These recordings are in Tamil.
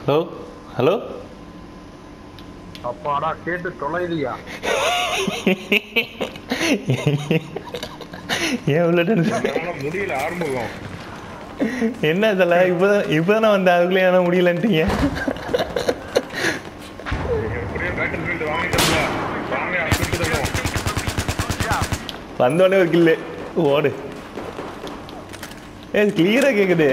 ஹலோ ஹலோ அப்பாடா கேட்டு தொலைதியா ஏன் உள்ள டென்ஷன் என்னால முடியல ஆறுமுகம் என்ன தல இப்போதான் இப்போதானே வந்த அதுக்குள்ளே என்ன முடியலன்ட்டீங்க எப்படியோ பேட்டில் ஃபீல்டு வாங்கிட்டோம்ல வாங்க சுட்டு தருவோம் வந்தோடனே ஒரு கில்லு ஓடு ஏ கிளியராக கேட்குது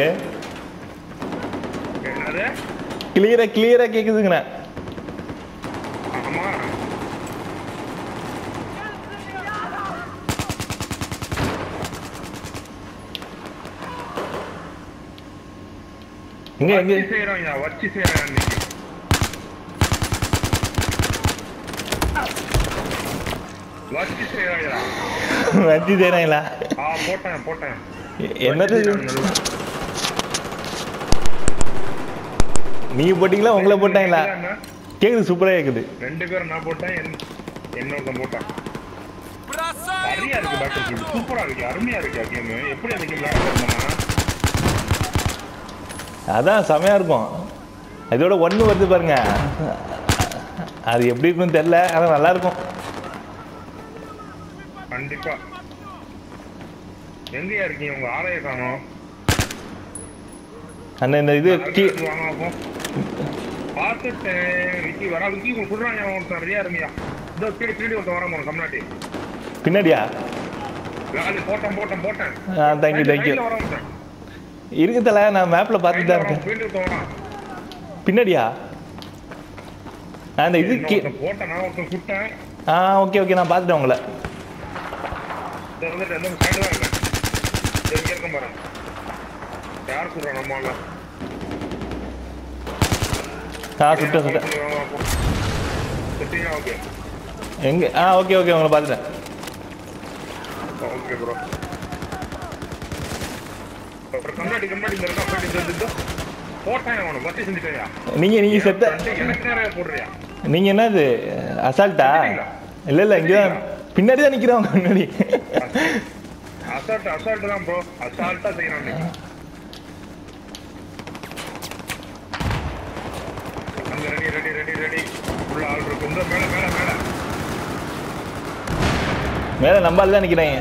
என்னது கிளியராக கிளியராக கேட்குதுங்கண்ணா ஆமா எங்க எங்க வச்சு செய்யறோம் வச்சு செய்யறேன் இன்னைக்கு வச்சு செய்யறோம் வச்சு தேனாங்களா ஆ போட்டேன் போட்டேன் என்னது வச்சு இது? செய்றாங்க நல்லா. நீங்க போட்டீங்களா உங்களை போட்டாங்களா என்ன? கேக்குது சூப்பரா கேக்குது ரெண்டு பேரும் நான் போட்டேன் என்- இன்னொருத்தன் போட்டான் சரியா இருக்கு பேட்டில் ஃபீல்டு சூப்பரா இருக்கு அருமையா இருக்கு கேம் எப்படி அந்த கேம் விளையாடுறோம்னா அதான் செமையா இருக்கும் இதோட ஒண்ணு வருது பாருங்க அது எப்படி இருக்குன்னு தெரியல ஆனா நல்லா இருக்கும் கண்டிப்பா எங்கயா இருக்கீங்க உங்க ஆலய காணோம் அந்த இந்த இது கீ அடுத்து வாங்க பார்ப்போம். பார்த்துட்டேன் விக்கி வரா விக்கி உங்களுக்கு சொல்றாங்க அவன் ஒருத்தன் ரெடியா இருமியா இதோ கீழே கீழே ஒருத்தன் வரான் உனக்கு கம்னாட்டி பின்னாடியா வேலை போட்டேன் போட்டேன் போட்டேன் ஆ தேங்க்யூ தேங்க்யூ சைடுல வரான் ஒருத்தன். இருக்கு தல நான் மேப்ல பார்த்துட்டு சைடுல தான் வரான், இருக்கேன் வீட்டுக்கு ஒருத்தன் வரான். பின்னாடியா அந்த இது கீ இன்னொருத்தன் போட்டேன் நான் ஒருத்தன் சுட்டேன் ஆ ஓகே ஓகே நான் பார்த்துட்டேன் உங்களை இந்த வந்துட்டு இந்த சைடு தான் இருக்கேன் இதோ இங்க இருக்கேன் பாருங்க யார் சொல்றா நம்மளால ஆ சுட்டேன் சுட்டேன் சுட்டீங்களா ஓகே எங்க ஆ ஓகே ஓகே உங்களை பார்த்துட்டேன் ஓகே ப்ரோ கம்னாடி கம்னாடி இந்த இருக்கா போயிட்டு இந்த- இந்த போட்டேன் அவனை பத்தி செஞ்சுட்டேயா நீங்க நீங்க செத்த எனக்கு நேரம் போடுறியா நீங்க என்னது அசால்ட்டா இல்ல இல்ல இங்கதான் பின்னாடி தான் நிக்கிறவங்க முன்னாடி அசால்ட் அசால்ட் தான் ப்ரோ அசால்ட்டா செய்யணும் இன்னைக்கு அங்க ரெடி ரெடி ரெடி ரெடி உள்ள ஆள் இருக்கு இந்த மேல மேல மேல மேல நம்பால தான் நிக்கிறாங்க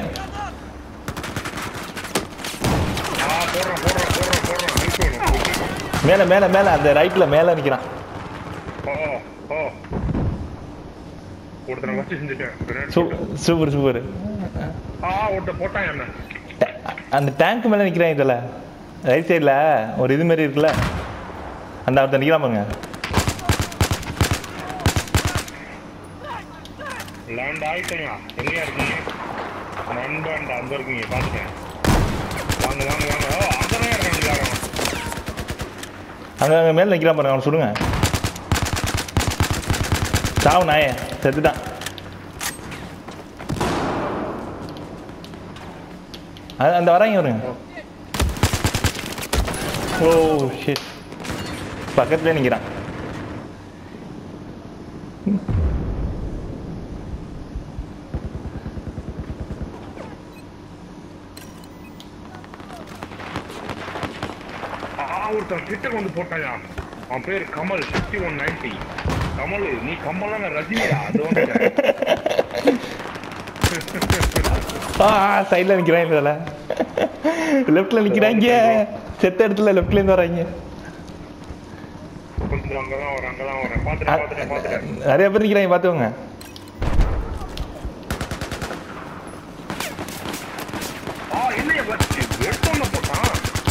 ஆ போடுறோம் போடுறோம் போடுறோம் போடுறோம் அனுப்பிச்சு விடணும். மேல மேல மேல அந்த ரைட்ல மேல நிக்கிறான் ஓ ஓ ஒருத்தனை வச்சு செஞ்சுட்டேன் grenade சூ போட்டு. சூப்பர் சூப்பர் ஆ ஒருத்த போட்டான் என்ன அந்த டேங்க் மேல நிக்கிறான் இதுல ரைட் சைடுல ஒரு இது மாதிரி இருக்குல்ல அந்த ஒருத்தன் நிக்கிறான் பாருங்க லேண்ட் ஆயிட்டீங்க எங்கேயா இருக்கீங்க நண்பன் அங்க இருக்கீங்க பாத்துட்டேன் வாங்க வாங்க வாங்க ஓ அங்கதான் இருக்காங்க எல்லாரும் அங்க அங்க மேல நிக்கிறான் பாருங்க அவனை சுடுங்க சாவு நாயே செத்துட்டான் அது- அந்த வராங்க வருங்க ஓ ஷிட் பக்கத்துல நிக்கிறான் ஆ ஒருத்தன் கிட்ட வந்து போட்டாயா அவன் பேர் Kamal sixty one ninety Kamal நீ கமலான ரஜினியா அது வந்து ஆ சைடுல நிக்கிறான் இதுல லெஃப்ட்ல நிக்கிறாங்க செத்த இடத்துல லெஃப்ட்ல இருந்து வராங்க கொஞ்சம் அங்கதான் வரேன் அங்கதான் வரேன் பாத்துட்டேன் பாத்துட்டேன் பாத்துட்டேன் நிறைய பேர் நிக்கிறாங்க பாத்துக்கோங்க ஆ இல்லையா வச்சு எடுத்தோன்னு போட்டான்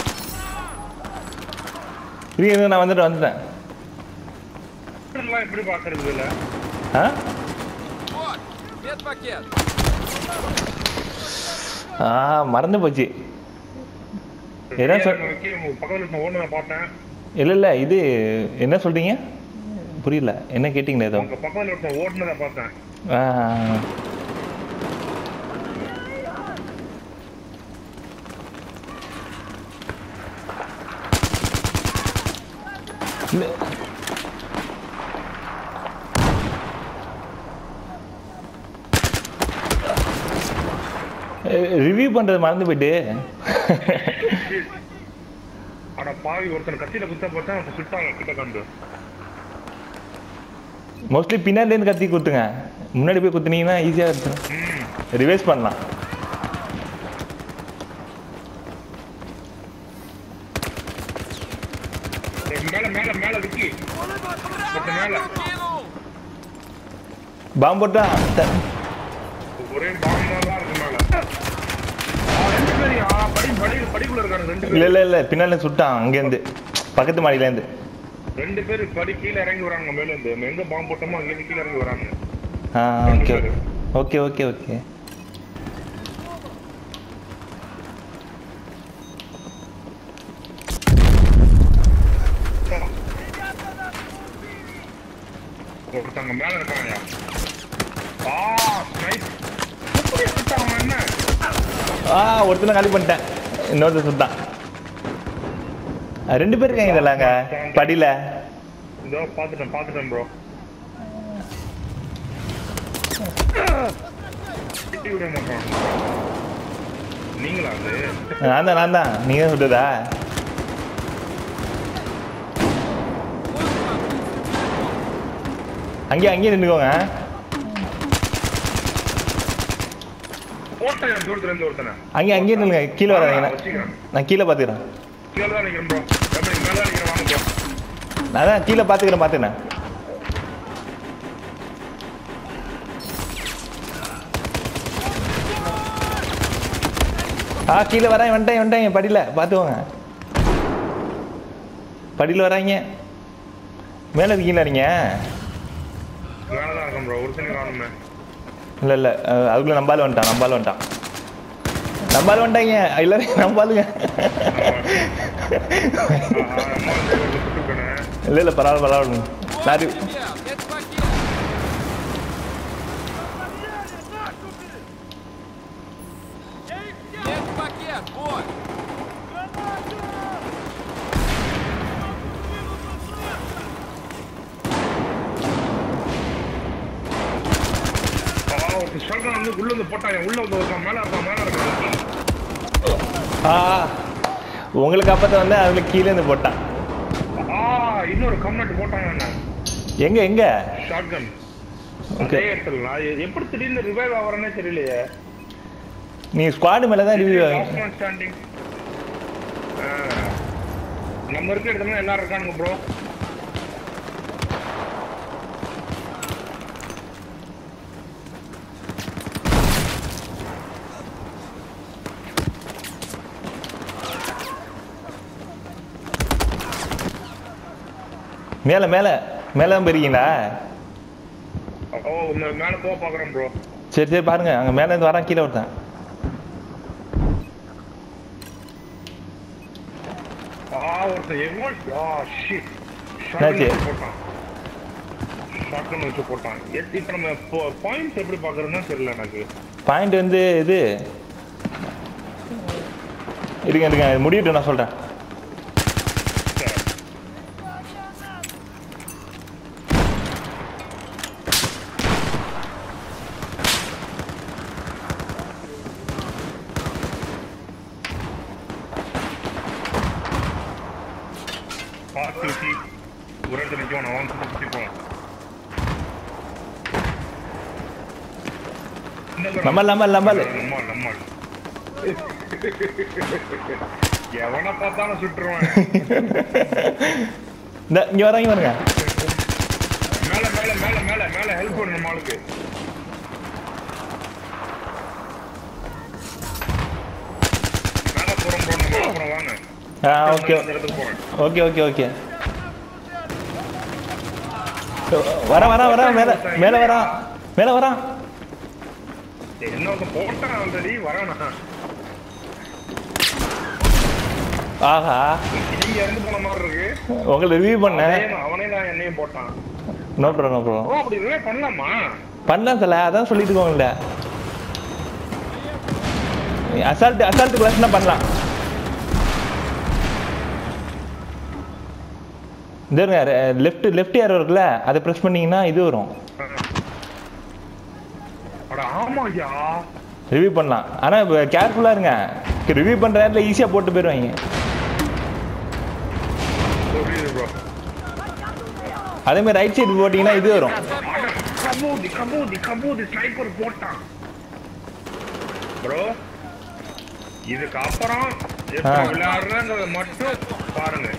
இருங்க இருங்க, நான் வந்துட்டு வந்துட்டேன் எல்லாம் எப்படி பாக்குறது இல்ல ஆ Вот, медпакет. ஆ மறந்து போச்சு என்ன சொல் பக்கத்துல இருக்க ஓடுனதை பார்த்தேன் இல்ல இல்ல இது என்ன சொல்றீங்க புரியல என்ன கேட்டீங்களா ஏதோ உங்க பக்கத்துல இருக்க ஓடுனதை பார்த்தேன் ஆ, இல்ல. ரிவ்யூ பண்றது மறந்து போயிட்டு அட பாவி ஒருத்தன் கத்தியில குத்த போட்டா அவன் சுட்டாங்க கிட்ட கண்டு மோஸ்ட்லி பின்னாடிலேருந்து கத்தி குத்துங்க முன்னாடி போய் குத்துனீங்கன்னா ஈஸியாக இருக்கும் ம் ரிவைஸ் பண்ணலாம் மேல மேல மேல விக்கி ஒருத்தன் மேல Кинул! பாம்பு போட்டா த- ஒரே பாம்பா தான் இருக்கு மேல ஆ, ரெண்டு பேரும் ஆ, படி படி படிக்குள்ள இருக்காங்க ரெண்டு இல்ல பேர் இல்ல இல்ல பின்னால சுட்டான் அங்கேருந்து பக்கத்து மாடியிலேருந்து ரெண்டு பேர் படி கீழே இறங்கி வராங்க மேல இருந்து நம்ம எங்க பாம்பு போட்டோமோ அங்க இருந்து கீழே இறங்கி வராங்க ஆ ஓகே ஓகே ஓகே ஓகே ஒருத்தங்க மேல இருக்காங்க ஆ ஸ்னைப் எப்படி சுட்டான் அவன் என்ன ஆ ஒருத்தனை காலி பண்ணிட்டேன் இன்னொருத்தர் சுட்டான் ஆ, ரெண்டு பேர் இருக்காங்க இதெல்லாங்க படியில இதோ பாத்துட்டேன் பாத்துட்டேன் ப்ரோ திட்டி விட மாட்டான் நீங்களா அது நான் தான் நான் தான் நீங்க தான் சுட்டதா அங்கேயே அங்கேயே நின்றுக்கோங்க போட்டேன் தூரத்துல இருந்து ஒருத்தனை அங்கேயே அங்கேயே நில்லுங்க கீழே வராதீங்க வச்சுக்கிறேன் நான் கீழே பார்த்துக்கிறேன் கீழே தான் நிக்கிறேன் ப்ரோ எப்படி மேல தான் நிக்கிறேன் வாங்க ப்ரோ நான் தான் கீழே பார்த்துக்கிறேன் பார்த்துக்கிறேன் ஆ கீழே வரேன் வந்துட்டேன் வந்துட்டேன் படியில் பார்த்துக்கோங்க படியில் வராங்க மேலே இருக்கீங்களா நீங்கள் மேல தான் இருக்கேன் ப்ரோ ஒருத்தனை காணுமே இல்லை இல்லை அதுக்குள்ளே நம்பால் வந்துட்டான் நம்பால் வந்துட்டான் நம்பால் வந்துட்டாங்க எல்லாரும் நம்பாலுங்க அம்மா சுட்டுக்கணும் இல்லை இல்லை பரவாயில்ல பரவாயில்ல நான் இது- Ребят, это пакет! Нет пакет, вот! ஒரு ஷாட்கன் வந்து உள்ள வந்து போட்டாங்க உள்ள வந்து ஒருத்தன் மேல இருக்கான் மேல இருக்கான் ஆ உங்களுக்கு அப்பத்த வந்து அவங்களுக்கு கீழே இருந்து போட்டான் ஆ இன்னொரு கம்னட் போட்டாங்க என்ன எங்க எங்க ஷாட்கன் Okay. அதே இடத்துல நான் எ- எப்படி திடீர்னு ரிவைவ் ஆகிறேன்னே தெரியலையே நீ ஸ்குவாடு மேல தான் ரிவ்யூ லாஸ்ட் மேன் ஸ்டாண்டிங் நம்ம இருக்க இடத்துல எல்லாரும் இருக்கானுங்க ப்ரோ மேல மேல மேல தான் போயிருக்கீங்களா ஓ இந்த மேல போக பாக்குறேன் ப்ரோ சரி சரி பாருங்க அங்க மேல இருந்து வரான் கீழே ஒருத்தன் ஆ ஒருத்தன் எவ்வளோ ஆ ஷிட் என்னாச்சு? ஷாட்கன் போட்டான் ஷாட்கன் வச்சு போட்டான் எத்- இப்ப நம்ம பாயிண்ட்ஸ் எப்படி பாக்குறதுன்னு தெரியல எனக்கு பாயிண்ட் வந்து இது இருங்க இருங்க இது முடியட்டும் நான் சொல்றேன் சரி. பார்த்து ஊசி ஒரு இடத்துல நிற்கும் நான் வந்து சுற்றி போகலாம் நம்மால், நம்மால், நம்மால். நம்மால் நம்மால் எவனை பார்த்தாலும் சுட்டுருவேன் இந்த இங்க வராங்க பாருங்க மேல மேல மேல மேல மேல ஹெல்ப் பண்ணு நம்ம ஆளுக்கு மேல போறோம் bro, நம்ம அப்புறம் வாங்க ஆ ஓகே அந்த இடத்துக்கு போறேன் ஓகே ஓகே ஓகே வர வர வர மேல மேல வரான் மேல வரான் டேய், என்ன ஒருத்தன் போட்டேன் ஆல்ரெடி வரானா ஆஹா இங்க இருந்து போன மாதிரி இருக்கு உங்களை ரிவ்யூ பண்ணேன் அதே தான், அவனே தான் என்னையும் போட்டான் நோ ப்ரோ நோ ப்ரோ ஓ அப்படி ரிவே பண்ணலாமா பண்ணலாம் தல அதான் சொல்லிட்டு இருக்கோம்ல அசால்ட் அசால்ட் கிளாஸ்னா பண்ணலாம் இந்த லெஃப்ட் லெஃப்ட் ஏரோ இருக்குல்ல அதை ப்ரெஸ் பண்ணீங்கன்னா இது வரும் அட ஆமாய்யா ரிவ்யூ பண்ணலாம் ஆனால் கேர்ஃபுல்லாக இருங்க ரிவ்யூ பண்ணுற நேரத்தில் ஈஸியாக போட்டு போயிடுவாங்க அதே மாதிரி ரைட் சைடு போட்டீங்கன்னா இது வரும் கபூதி கபூதி கபூதி ஸ்னைப்பர் போட்டான் ப்ரோ இதுக்கு அப்புறம் எப்படி ஆ. விளையாடுறேங்கிறத மட்டும் பாருங்க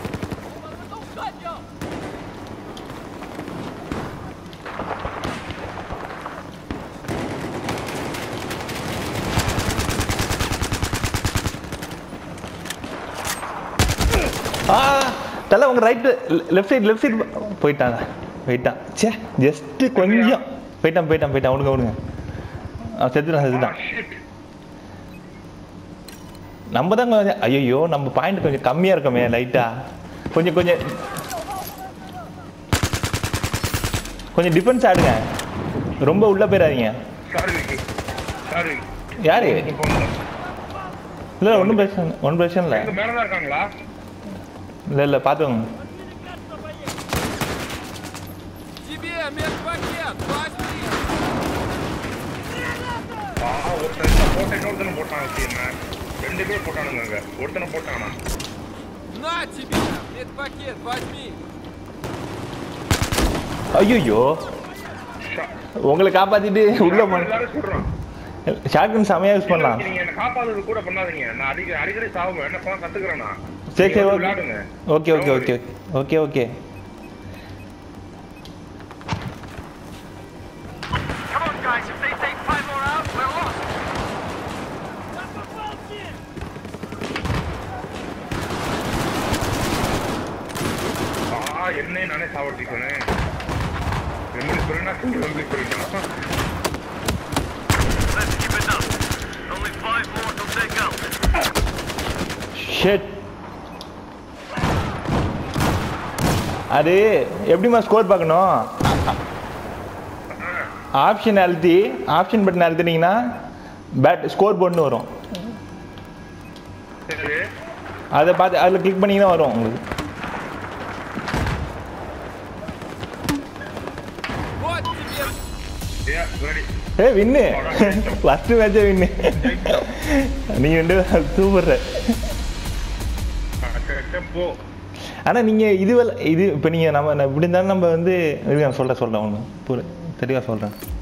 ஆ தலை உங்க right left side left side போயிட்டாங்க போயிட்டான் ச்சே ஜஸ்ட் கொஞ்சம் போயிட்டான் போயிட்டான் போயிட்டான் அவனுங்க அவனுங்க அவன் செத்துட்டான் செத்துட்டான் shit. நம்ம தான் கொஞ்சம் ஐயோ நம்ம பாயிண்ட் கொஞ்சம் கம்மியா இருக்கோமே லைட்டா கொஞ்சம் கொஞ்சம் கொஞ்சம் டிஃபென்ஸ் ஆடுங்க ரொம்ப உள்ள போயிடாதீங்க Sorry, விக்கி. Sorry. யாரு இப்போ வந்து- இல்ல ஒன்றும் பிரச்சனை இல்லை ஒன்றும் பிரச்சனை இல்லை இங்க மேலதான் இருக்காங்களா இல்லை இல்லை பார்த்துக்கோங்க Тебе медпакет! Возьми! ஆ, ஒருத்தன் இந்த போட்ட இன்னொருத்தனை போட்டான் வச்சு என்ன ரெண்டு பேர் போட்டானுங்க அங்க ஒருத்தனை போட்டானா На тебе! Медпакет! Возьми! ஐயோ ஷா- உங்களை காப்பாத்திட்டு உள்ள போன எல்லாரும் சொல்றான் ஷார்ட்கன் செமையா யூஸ் பண்ணலாம் நீங்க என்ன காப்பாதது கூட பண்ணாதீங்க நான் அடிக்கடி அடிக்கடி சாவுவேன் என்ன பண்ண கத்துக்கிறேன் நான் சரி நீங்க சரி வந்து ஓகே விளையாடுங்க okay okay okay okay okay Come on, guys! If they take five more out, we're lost! ஆ என்னையும் நானே சாவடிச்சுக்கணும் ரெண்டு சொல்லினா ரெண்டு சொல்லினா Let's keep it up. Only five more to take out. ஷெட் அது எப்படிம்மா ஸ்கோர் பார்க்கணும் ஆப்ஷன் அழுத்தி ஆப்ஷன் பட்டன் அழுத்தினீங்கன்னா பேட் ஸ்கோர் போர்டுன்னு வரும் சரி அதை பார்த்து அதில் கிளிக் பண்ணிங்கன்னா வரும் உங்களுக்கு Вот тебе! ஏ ரெடி ஏ வின்னு ஃபஸ்ட்டு மேட்சே வின்னு நீங்கள் ரெண்டு சூப்பர் போ ஆனால் நீங்கள் இது இது இப்போ நீங்கள் நம்ம இப்படி இருந்தாலும் நம்ம வந்து இது நான் சொல்கிறேன் சொல்கிறேன் ஒன்று புரி தெளிவாக சொல்கிறேன்